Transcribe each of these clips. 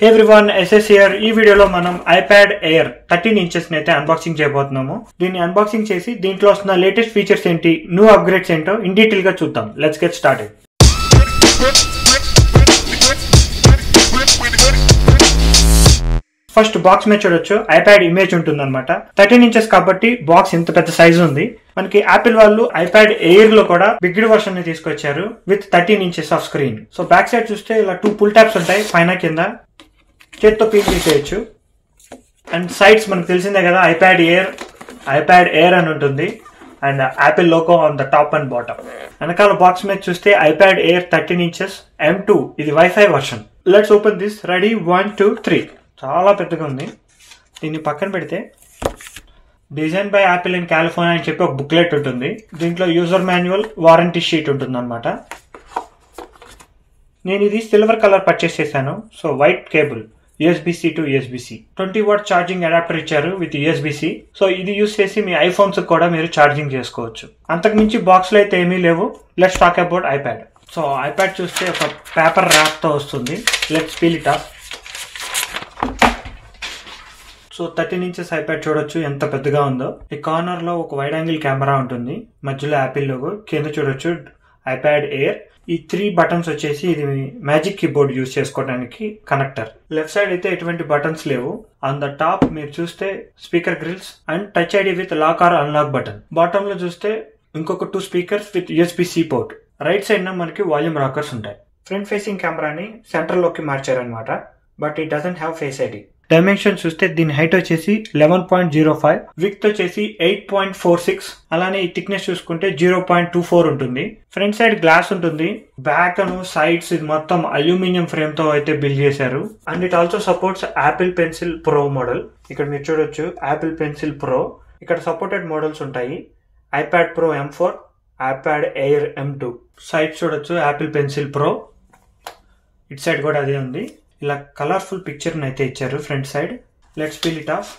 హే everyone SS year ఈ వీడియోలో మనం ఐప్యాడ్ ఎయిర్ థర్టీన్ ఇంచెస్ అయితే అన్బాక్సింగ్ చేయబోతున్నాము దీన్ని అన్బాక్సింగ్ చేసి దీంట్లో వస్తున్న లేటెస్ట్ ఫీచర్స్ ఏంటి న్యూ అప్గ్రేడ్స్ ఏంటో ఇన్ డీటెయిల్ గా చూద్దాం let's get started first box మీద చూడొచ్చు ఐప్యాడ్ ఇమేజ్ ఉంటుందన్నమాట థర్టీన్ ఇంచెస్ కాబట్టి బాక్స్ ఇంత పెద్ద సైజ్ ఉంది మనకి యాపిల్ వాళ్ళు ఐప్యాడ్ ఎయిర్ లో కూడా బిగ్గర్ వర్షన్ ని తీసుకొచ్చారు with thirteen inches of screen so back side చూస్తే ఇలా టూ పుల్ ట్యాప్స్ ఉంటాయి పైన కింద చేత్తో పీల్ తీసేయచ్చు అండ్ సైడ్స్ మనకు తెలిసిందే కదా ఐప్యాడ్ ఎయిర్ ఐప్యాడ్ ఎయిర్ అని ఉంటుంది and Apple logo on the top and bottom వెనకాల బాక్స్ మీద చూస్తే iPad air thirteen inches M two ఇది wifi version let's open this ready one two three చాలా పెద్దగా ఉంది దీన్ని పక్కన పెడితే design by Apple in California అని చెప్పి ఒక బుక్లెట్ ఉంటుంది దీంట్లో యూజర్ మాన్యువల్ వారంటీ షీట్ ఉంటుంది అనమాట నేను ఇది సిల్వర్ కలర్ పర్చేస్ చేశాను so white cable USB C to USB C twenty watt charging adapter ఇచ్చారు విత్ యూఎస్బిసి సో ఇది యూస్ చేసి మీ ఐఫోన్స్ కూడా మీరు ఛార్జింగ్ చేసుకోవచ్చు అంతకు మించి బాక్స్ లో అయితే ఏమీ లేవు let's talk about iPad so iPad చూస్తే ఒక పేపర్ ర్యాప్ తో వస్తుంది let's peel it off so thirteen inches iPad చూడొచ్చు ఎంత పెద్దగా ఉందో ఈ కార్నర్ లో ఒక వైడ్ యాంగిల్ కెమెరా ఉంటుంది మధ్యలో యాపిల్ లోగో కింద చూడొచ్చు ఐప్యాడ్ ఎయిర్ ఈ త్రీ బటన్స్ వచ్చేసి ఇది మ్యాజిక్ కీబోర్డ్ యూజ్ చేసుకోవడానికి కనెక్టర్ లెఫ్ట్ సైడ్ అయితే ఎటువంటి బటన్స్ లేవు ఆన్ ద టాప్ మీరు చూస్తే speaker grills and touch ID with lock or unlock button bottom లో చూస్తే ఇంకొక two speakers with USB C port right side నా మనకి వాల్యూమ్ రాకర్స్ ఉంటాయి ఫ్రంట్ ఫేసింగ్ కెమెరాని సెంటర్ లోకి మార్చారనమాట but it doesn't have face ID dimension చూస్తే దీని హైట్ వచ్చేసి eleven point zero five with వచ్చేసి ఎయిట్ పాయింట్ ఫోర్ సిక్స్ అలానే ఈ థిక్నెస్ చూసుకుంటే జీరో పాయింట్ టూ ఫోర్ ఉంటుంది ఫ్రంట్ సైడ్ గ్లాస్ ఉంటుంది బ్యాక్ అను సైడ్స్ ఇది మొత్తం అల్యూమినియం ఫ్రేమ్ తో అయితే బిల్డ్ చేశారు and it also supports Apple Pencil Pro model ఇక్కడ మీరు చూడొచ్చు యాపిల్ పెన్సిల్ ప్రో ఇక్కడ సపోర్టెడ్ మోడల్స్ ఉంటాయి iPad Pro M four iPad Air M two side చూడొచ్చు Apple Pencil Pro it side కూడా అదే ఉంది ఇలా కలర్ఫుల్ పిక్చర్ అయితే ఇచ్చారు front side let's feel it off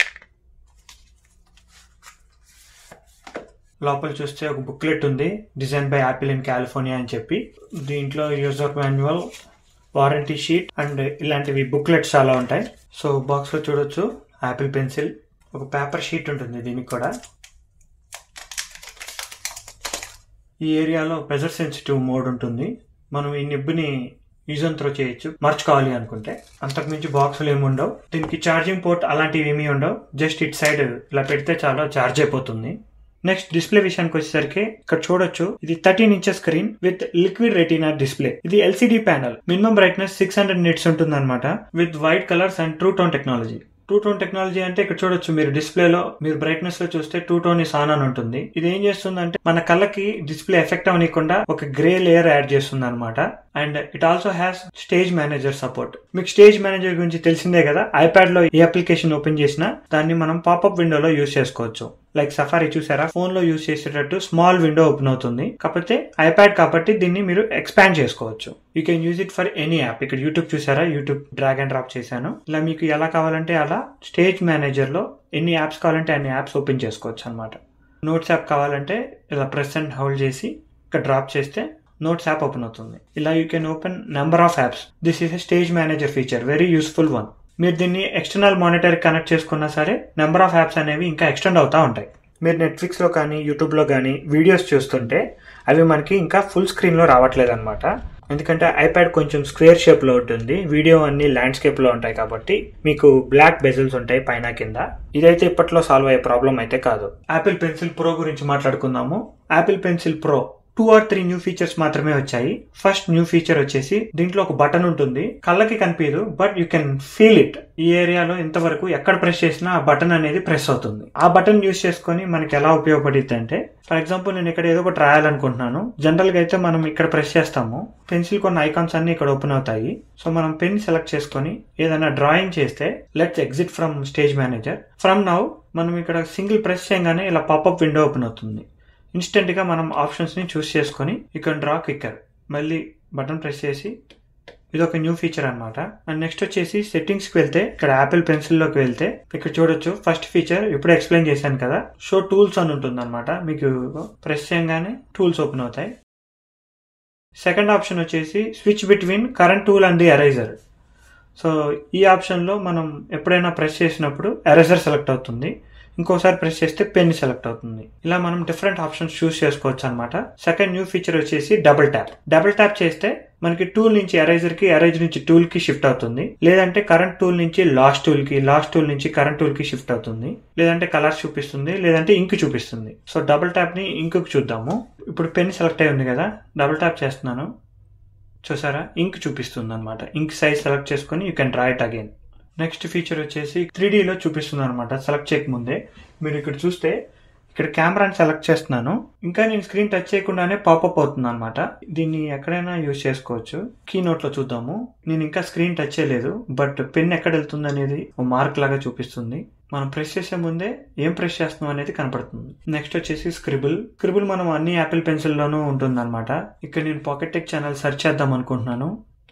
లోపల చూస్తే ఒక బుక్లెట్ ఉంది design by Apple in California అని చెప్పి దీంట్లో user manual warranty sheet and ఇలాంటివి బుక్లెట్స్ చాలా ఉంటాయి సో బాక్స్ లో చూడొచ్చు యాపిల్ పెన్సిల్ ఒక పేపర్ షీట్ ఉంటుంది దీనికి కూడా ఈ ఏరియాలో ప్రెజర్ సెన్సిటివ్ మోడ్ ఉంటుంది మనం ఈ నిబ్బుని యూజ్ అండ్ త్రో చేయొచ్చు మార్చుకోవాలి అనుకుంటే అంతకు మించి బాక్సులు ఏమి ఉండవు దీనికి ఛార్జింగ్ పోర్ట్ అలాంటివి ఏమీ ఉండవు జస్ట్ ఇట్ సైడ్ ఇలా పెడితే చాలా ఛార్జ్ అయిపోతుంది నెక్స్ట్ డిస్ప్లే విషయానికి వచ్చేసరికి ఇక్కడ చూడొచ్చు ఇది thirteen inches screen with liquid retina display ఇది LCD panel minimum brightness six hundred nits ఉంటుంది అనమాట with white colours and true tone technology two tone technology అంటే ఇక్కడ చూడొచ్చు మీరు డిస్ప్లేలో మీరు బ్రైట్నెస్ లో చూస్తే టూ టోన్ ఇస్ ఆన్ అని ఉంటుంది ఇది ఏం చేస్తుందంటే మన కళ్ళకి డిస్ప్లే ఎఫెక్ట్ అవనీయకుండా ఒక గ్రే లేయర్ యాడ్ చేస్తుంది అనమాట and it also has stage manager support మీకు స్టేజ్ మేనేజర్ గురించి తెలిసిందే కదా ఐప్యాడ్ లో ఏ అప్లికేషన్ ఓపెన్ చేసినా దాన్ని మనం పాపప్ విండోలో యూస్ చేసుకోవచ్చు లైక్ సఫారీ చూసారా ఫోన్ లో యూస్ చేసేటట్టు స్మాల్ విండో ఓపెన్ అవుతుంది కాకపోతే ఐప్యాడ్ కాబట్టి దీన్ని మీరు ఎక్స్పాండ్ చేసుకోవచ్చు you can use it for any app ఇక్కడ యూట్యూబ్ చూసారా యూట్యూబ్ డ్రాగ్ అండ్ డ్రాప్ చేశాను ఇలా మీకు ఎలా కావాలంటే అలా స్టేజ్ మేనేజర్ లో ఎన్ని యాప్స్ కావాలంటే అన్ని యాప్స్ ఓపెన్ చేసుకోవచ్చు అనమాట నోట్స్ యాప్ కావాలంటే ఇలా ప్రెస్ అండ్ హోల్డ్ చేసి ఇక్కడ డ్రాప్ చేస్తే నోట్స్ యాప్ ఓపెన్ అవుతుంది ఇలా you can open number of apps this is a stage manager feature very useful one మీరు దీన్ని ఎక్స్టర్నల్ మానిటర్ కనెక్ట్ చేసుకున్నా సరే నెంబర్ ఆఫ్ యాప్స్ అనేవి ఇంకా ఎక్స్టెండ్ అవుతా ఉంటాయి మీరు నెట్ఫ్లిక్స్ లో కానీ యూట్యూబ్ లో కానీ వీడియోస్ చూస్తుంటే అవి మనకి ఇంకా ఫుల్ స్క్రీన్ లో రావట్లేదు అనమాట ఎందుకంటే ఐప్యాడ్ కొంచెం స్క్వేర్ షేప్ లో ఉంటుంది వీడియో అన్ని ల్యాండ్స్కేప్ లో ఉంటాయి కాబట్టి మీకు బ్లాక్ బెజిల్స్ ఉంటాయి పైన కింద ఇదైతే ఇప్పట్లో సాల్వ్ అయ్యే ప్రాబ్లం అయితే కాదు యాపిల్ పెన్సిల్ ప్రో గురించి మాట్లాడుకుందాము Apple Pencil Pro two or three new features మాత్రమే వచ్చాయి ఫస్ట్ న్యూ ఫీచర్ వచ్చేసి దీంట్లో ఒక బటన్ ఉంటుంది కళ్ళకి కనిపించదు but you can feel it ఈ ఏరియాలో ఇంతవరకు ఎక్కడ ప్రెస్ చేసినా ఆ బటన్ అనేది ప్రెస్ అవుతుంది ఆ బటన్ యూస్ చేసుకొని మనకి ఎలా ఉపయోగపడుద్ది అంటే ఫర్ ఎగ్జాంపుల్ నేను ఇక్కడ ఏదో ఒకటి రాయాలనుకుంటున్నాను జనరల్ గా అయితే మనం ఇక్కడ ప్రెస్ చేస్తాము పెన్సిల్ కొన్ని ఐకాన్స్ అన్ని ఇక్కడ ఓపెన్ అవుతాయి సో మనం పెన్ సెలెక్ట్ చేసుకొని ఏదైనా డ్రాయింగ్ చేస్తే let's exit from stage manager from now మనం ఇక్కడ సింగిల్ ప్రెస్ చేయగానే ఇలా పాపప్ విండో ఓపెన్ అవుతుంది ఇన్స్టెంట్ గా మనం ఆప్షన్స్ ని చూస్ చేసుకొని ఇక్కడ డ్రా క్విక్కర్ మళ్ళీ బటన్ ప్రెస్ చేసి ఇది ఒక న్యూ ఫీచర్ అనమాట అండ్ నెక్స్ట్ వచ్చేసి సెట్టింగ్స్ కి వెళ్తే ఇక్కడ యాపిల్ పెన్సిల్ లోకి వెళ్తే ఇక్కడ చూడొచ్చు ఫస్ట్ ఫీచర్ ఇప్పుడే ఎక్స్ప్లెయిన్ చేశాను కదా షో టూల్స్ అని ఉంటుంది అనమాట మీకు ప్రెస్ చేయగానే టూల్స్ ఓపెన్ అవుతాయి సెకండ్ ఆప్షన్ వచ్చేసి switch between current tool and the eraser so ఈ ఆప్షన్లో మనం ఎప్పుడైనా ప్రెస్ చేసినప్పుడు ఎరేజర్ సెలెక్ట్ అవుతుంది ఇంకోసారి ప్రెస్ చేస్తే పెన్ సెలెక్ట్ అవుతుంది ఇలా మనం డిఫరెంట్ ఆప్షన్స్ చూస్ చేసుకోవచ్చు అనమాట సెకండ్ న్యూ ఫీచర్ వచ్చేసి డబుల్ ట్యాప్ డబుల్ ట్యాప్ చేస్తే మనకి టూల్ నుంచి ఎరేజర్ కి ఎరేజర్ నుంచి టూల్ కి షిఫ్ట్ అవుతుంది లేదంటే కరెంట్ టూల్ నుంచి లాస్ట్ టూల్ కి లాస్ట్ టూల్ నుంచి కరెంట్ టూల్ కి షిఫ్ట్ అవుతుంది లేదంటే కలర్స్ చూపిస్తుంది లేదంటే ఇంక్ చూపిస్తుంది సో డబుల్ ట్యాప్ ని ఇంక్ చూద్దాము ఇప్పుడు పెన్ సెలెక్ట్ అయి ఉంది కదా డబుల్ ట్యాప్ చేస్తున్నాను చూసారా ఇంక్ చూపిస్తుంది అనమాట ఇంక్ సైజ్ సెలెక్ట్ చేసుకొని you can draw it again next feature వచ్చేసి త్రీ లో చూపిస్తుంది అనమాట సెలెక్ట్ చేయకముందే మీరు ఇక్కడ చూస్తే ఇక్కడ కెమెరాని సెలెక్ట్ చేస్తున్నాను ఇంకా నేను స్క్రీన్ టచ్ చేయకుండానే పాపప్ అవుతుంది అనమాట దీన్ని ఎక్కడైనా యూజ్ చేసుకోవచ్చు కీ నోట్ లో చూద్దాము నేను ఇంకా స్క్రీన్ టచ్ చేయలేదు బట్ పెన్ ఎక్కడ వెళ్తుంది అనేది ఓ మార్క్ లాగా చూపిస్తుంది మనం ప్రెస్ చేసే ముందే ఏం ప్రెస్ చేస్తున్నాం అనేది కనపడుతుంది నెక్స్ట్ వచ్చేసి స్క్రిబుల్ స్క్రిబుల్ మనం అన్ని యాపిల్ పెన్సిల్ లోనూ ఉంటుంది అనమాట ఇక్కడ నేను పాకెట్ టెక్ ఛానల్ సెర్చ్ చేద్దాం అనుకుంటున్నాను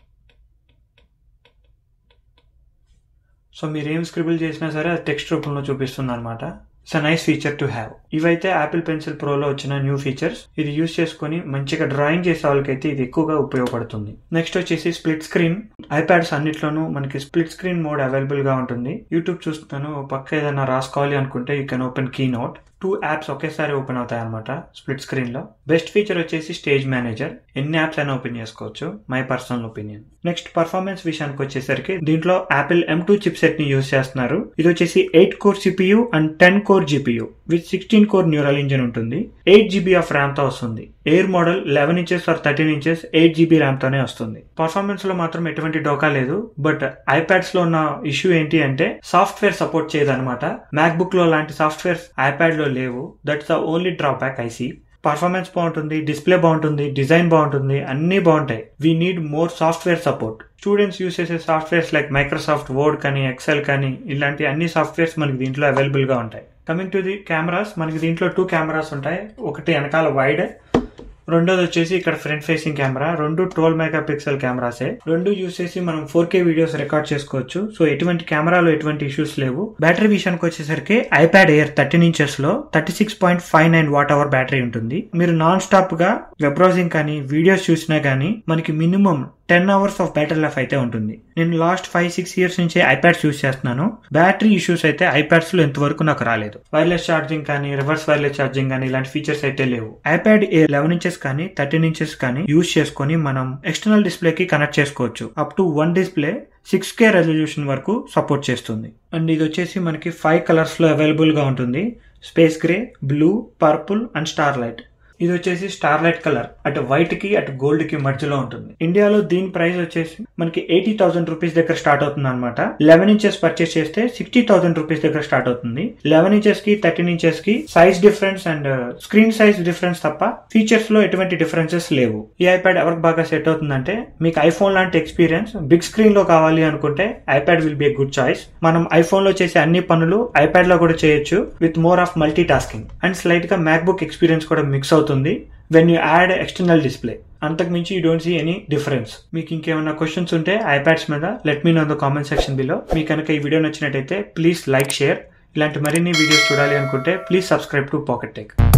సో మీరు ఏం స్క్రిబుల్ చేసినా సరే అది టెక్స్ట్ రూపంలో చూపిస్తుంది అనమాట it's a nice feature to have ఇవైతే యాపిల్ పెన్సిల్ ప్రోలో వచ్చిన న్యూ ఫీచర్స్ ఇది యూస్ చేసుకుని మంచిగా డ్రాయింగ్ చేసే వాళ్ళకైతే ఇది ఎక్కువగా ఉపయోగపడుతుంది నెక్స్ట్ వచ్చేసి స్ప్లిట్ స్క్రీన్ ఐప్యాడ్స్ అన్నిట్లోనూ మనకి స్ప్లిట్ స్క్రీన్ మోడ్ అవైలబుల్ గా ఉంటుంది యూట్యూబ్ చూస్తున్నాను పక్క ఏదైనా రాసుకోవాలి అనుకుంటే you can open Keynote two apps ఒకేసారి ఓపెన్ అవుతాయి అనమాట స్ప్లిట్ స్క్రీన్ లో బెస్ట్ ఫీచర్ వచ్చేసి స్టేజ్ మేనేజర్ ఎన్ని యాప్స్ అయినా ఓపెన్ చేసుకోవచ్చు my personal opinion next performance విషయానికి వచ్చేసరికి దీంట్లో Apple M two chip set ని యూస్ చేస్తున్నారు ఇది వచ్చేసి eight core CPU and ten core GPU with sixteen core neural engine ఉంటుంది ఎయిట్ జీబీ ఆఫ్ ర్యామ్ తో వస్తుంది Air model eleven inches are thirteen inches eight GB RAM తోనే వస్తుంది performance లో మాత్రం ఎటువంటి డోకా లేదు బట్ ఐప్యాడ్స్ లో ఉన్న ఇష్యూ ఏంటి అంటే సాఫ్ట్వేర్ సపోర్ట్ చేయదు అనమాట మ్యాక్ బుక్ లో లాంటి సాఫ్ట్వేర్స్ ఐప్యాడ్ లో లేవు దట్స్ ద ఓన్లీ డ్రాబ్యాక్ ఐసీ పర్ఫార్మెన్స్ బాగుంటుంది డిస్ప్లే బాగుంటుంది డిజైన్ బాగుంటుంది అన్ని బాగుంటాయి we need more software support students use చేసే సాఫ్ట్వేర్స్ లైక్ మైక్రోసాఫ్ట్ వర్డ్ కానీ ఎక్సెల్ కానీ ఇలాంటి అన్ని సాఫ్ట్వేర్స్ మనకి దీంట్లో అవైలబుల్ గా ఉంటాయి కమింగ్ టు ది కెమెరాస్ మనకి దీంట్లో టూ కెమెరాస్ ఉంటాయి ఒకటి వెనకాల వైడ్ రెండోది వచ్చేసి ఇక్కడ ఫ్రంట్ ఫేసింగ్ కెమెరా రెండు ట్వెల్వ్ మెగా పిక్సెల్ కెమెరాసే రెండు యూస్ చేసి మనం ఫోర్ కే వీడియోస్ రికార్డ్ చేసుకోవచ్చు సో ఎటువంటి కెమెరాలో ఎటువంటి ఇష్యూస్ లేవు బ్యాటరీ విషయానికి వచ్చేసరికి ఐప్యాడ్ ఎయిర్ థర్టీన్ ఇంచెస్ లో thirty six point five nine watt hour battery ఉంటుంది మీరు నాన్ స్టాప్ గా వెబ్ బ్రౌజింగ్ కానీ వీడియోస్ చూసినా కానీ మనకి minimum ten hours of battery life అయితే ఉంటుంది నేను లాస్ట్ ఫైవ్ సిక్స్ ఇయర్స్ నుంచి ఐప్యాడ్స్ యూస్ చేస్తున్నాను బ్యాటరీ ఇష్యూస్ అయితే ఐప్యాడ్స్ లో ఇంతవరకు నాకు రాలేదు వైర్లెస్ ఛార్జింగ్ కానీ రివర్స్ వైర్లెస్ ఛార్జింగ్ కానీ ఇలాంటి ఫీచర్స్ అయితే లేవు ఐప్యాడ్ ఏ లెవెన్ ఇంచెస్ కానీ థర్టీన్ ఇంచెస్ కానీ యూస్ చేసుకొని మనం ఎక్స్టర్నల్ డిస్ప్లే కి కనెక్ట్ చేసుకోవచ్చు up to one display six K resolution వరకు సపోర్ట్ చేస్తుంది అండ్ ఇది వచ్చేసి మనకి ఫైవ్ కలర్స్ లో అవైలబుల్ గా ఉంటుంది space grey blue purple and star light ఇది వచ్చేసి స్టార్లైట్ కలర్ అటు వైట్ కి అటు గోల్డ్ కి మధ్యలో ఉంటుంది ఇండియాలో దీని ప్రైస్ వచ్చేసి మనకి ఎయిటీ థౌసండ్ రూపీస్ దగ్గర స్టార్ట్ అవుతుంది అనమాట లెవెన్ ఇంచెస్ పర్చేస్ చేస్తే సిక్స్టీ థౌసండ్ రూపీస్ దగ్గర స్టార్ట్ అవుతుంది లెవెన్ ఇంచెస్ కి థర్టీన్ ఇంచెస్ కి size difference and screen size difference తప్ప ఫీచర్స్ లో ఎటువంటి డిఫరెన్సెస్ లేవు ఈ ఐప్యాడ్ ఎవరికి బాగా సెట్ అవుతుందంటే మీకు ఐఫోన్ లాంటి ఎక్స్పీరియన్స్ బిగ్ స్క్రీన్ లో కావాలి అనుకుంటే iPad will be a good choice మనం ఐఫోన్ లో చేసే అన్ని పనులు ఐప్యాడ్ లో కూడా చేయొచ్చు with more of multi tasking and slight గా మ్యాక్ బుక్ ఎక్స్పీరియన్స్ కూడా మిక్స్ అవుతుంది when you add external display అంతకు మించి you don't see any difference మీకు ఇంకేమైనా క్వశ్చన్స్ ఉంటే ఐప్యాడ్స్ మీద let me know the comment section below మీకు కనుక ఈ వీడియో నచ్చినట్టయితే ప్లీజ్ లైక్ షేర్ ఇలాంటి మరిన్ని వీడియోస్ చూడాలి అనుకుంటే please subscribe to Pocket tech